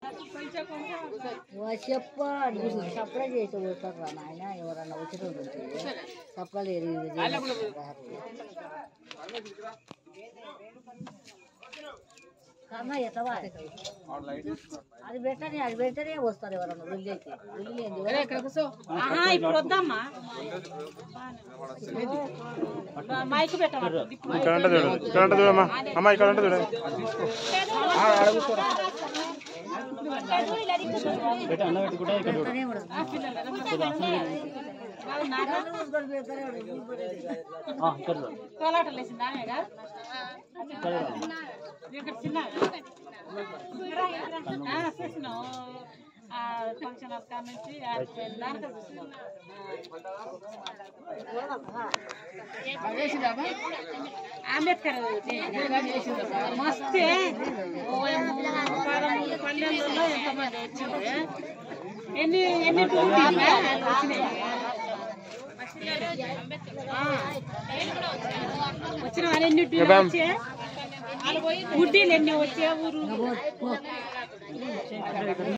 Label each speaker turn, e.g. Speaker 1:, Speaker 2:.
Speaker 1: చెప్పాడు సప్లై చేసి పోతారు రా నాయన ఎవరన్నా వచ్చిన ఉంటే సప్లై కన్నా ఎత్తవా అది పెట్టని అది పెట్టనే వస్తారు ఎవరన్నా వెళ్ళి అయితే వెళ్ళి
Speaker 2: ఆహా, ఇప్పుడు వద్దమ్మా మైక్ పెట్టమా
Speaker 3: ఇక్కడ అంటే చూడు ఇక్కడ అంటే చూడమ్మా అమ్మ ఇక్కడ అంటే చూడు
Speaker 1: పెట్టనే ఉండదు
Speaker 2: కోలాటలు వేసిందా ఆమెగా? ఇక్కడ చిన్న ఆ, చూసినాం ఆ, ఫంక్షన్ హాల్ కాడ నుంచి ఆ, దానికే చూసినాం అంబేద్కర్ మస్తే పదమూడు పన్నెండులో ఎంతమంది వచ్చింది ఎన్ని ఎన్ని టూర్లు వచ్చినాయి వచ్చిన వాళ్ళు ఎన్ని టూర్లు వచ్చే గుడ్డీలు ఎన్ని వచ్చే ఊరు